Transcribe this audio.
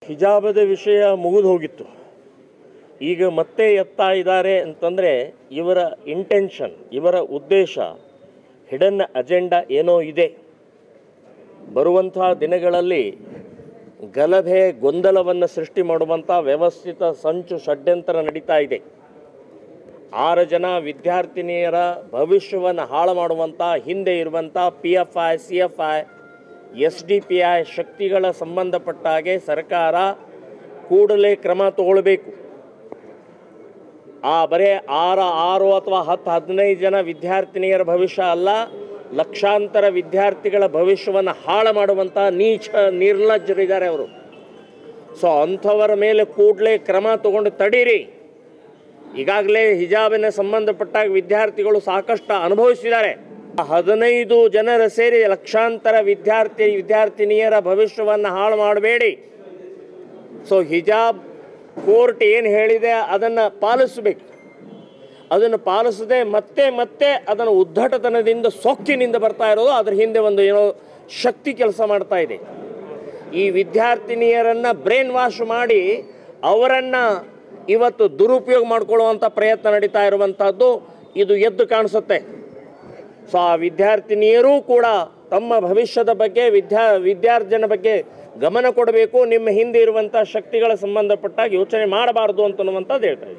ಹಿಜಾಬದ ವಿಷಯ ಮುಗಿದು ಹೋಗಿತ್ತು ಈಗ ಮತ್ತೆ ಎತ್ತಾ ಇದ್ದಾರೆ ಅಂತಂದರೆ ಇವರ ಇಂಟೆನ್ಷನ್ ಇವರ ಉದ್ದೇಶ ಹಿಡನ್ ಅಜೆಂಡಾ ಏನೋ ಇದೆ ಬರುವಂಥ ದಿನಗಳಲ್ಲಿ ಗಲಭೆ ಗೊಂದಲವನ್ನು ಸೃಷ್ಟಿ ಮಾಡುವಂಥ ವ್ಯವಸ್ಥಿತ ಸಂಚು ಷಡ್ಯಂತರ ನಡೀತಾ ಇದೆ ಆರು ಜನ ವಿದ್ಯಾರ್ಥಿನಿಯರ ಭವಿಷ್ಯವನ್ನು ಹಾಳು ಮಾಡುವಂಥ ಹಿಂದೆ ಇರುವಂಥ P F I C F I S D P I ಶಕ್ತಿಗಳ ಸಂಬಂಧಪಟ್ಟ ಹಾಗೆ ಸರ್ಕಾರ ಕೂಡಲೇ ಕ್ರಮ ತಗೊಳ್ಬೇಕು ಆ ಬರೇ ಆರು ಆರು ಅಥವಾ ಹತ್ತು ಹದಿನೈದು ಜನ ವಿದ್ಯಾರ್ಥಿನಿಯರ ಭವಿಷ್ಯ ಅಲ್ಲ ಲಕ್ಷಾಂತರ ವಿದ್ಯಾರ್ಥಿಗಳ ಭವಿಷ್ಯವನ್ನು ಹಾಳು ಮಾಡುವಂಥ ನೀಚ ನಿರ್ಲಜ್ಜರಿದ್ದಾರೆ ಅವರು ಸೊ ಅಂಥವರ ಮೇಲೆ ಕೂಡಲೇ ಕ್ರಮ ತಗೊಂಡು ತಡೀರಿ ಈಗಾಗಲೇ ಹಿಜಾಬಿನ ಸಂಬಂಧಪಟ್ಟಾಗ ವಿದ್ಯಾರ್ಥಿಗಳು ಸಾಕಷ್ಟು ಅನುಭವಿಸಿದ್ದಾರೆ ಹದಿನೈದು ಜನರ ಸೇರಿ ಲಕ್ಷಾಂತರ ವಿದ್ಯಾರ್ಥಿ ವಿದ್ಯಾರ್ಥಿನಿಯರ ಭವಿಷ್ಯವನ್ನು ಹಾಳು ಮಾಡಬೇಡಿ ಸೊ ಹಿಜಾಬ್ ಕೋರ್ಟ್ ಏನು ಹೇಳಿದೆ ಅದನ್ನು ಪಾಲಿಸಬೇಕು ಅದನ್ನು ಪಾಲಿಸದೆ ಮತ್ತೆ ಮತ್ತೆ ಅದನ್ನು ಉದ್ದಟತನದಿಂದ ಸೊಕ್ಕಿನಿಂದ ಬರ್ತಾ ಇರೋದು ಅದ್ರ ಹಿಂದೆ ಒಂದು ಏನೋ ಶಕ್ತಿ ಕೆಲಸ ಮಾಡ್ತಾ ಇದೆ ಈ ವಿದ್ಯಾರ್ಥಿನಿಯರನ್ನು ಬ್ರೈನ್ ವಾಶ್ ಮಾಡಿ ಅವರನ್ನು ಇವತ್ತು ದುರುಪಯೋಗ ಮಾಡಿಕೊಳ್ಳುವಂಥ ಪ್ರಯತ್ನ ನಡೀತಾ ಇರುವಂಥದ್ದು ಇದು ಎದ್ದು ಕಾಣಿಸುತ್ತೆ ಸೊ ಆ ವಿದ್ಯಾರ್ಥಿನಿಯರೂ ಕೂಡ ತಮ್ಮ ಭವಿಷ್ಯದ ಬಗ್ಗೆ ವಿದ್ಯಾ ವಿದ್ಯಾರ್ಜನೆ ಬಗ್ಗೆ ಗಮನ ಕೊಡಬೇಕು ನಿಮ್ಮ ಹಿಂದೆ ಇರುವಂಥ ಶಕ್ತಿಗಳ ಸಂಬಂಧಪಟ್ಟಾಗ ಯೋಚನೆ ಮಾಡಬಾರ್ದು ಅಂತನ್ನುವಂಥದ್ದು ಹೇಳ್ತಾ ಇದ್ದೀನಿ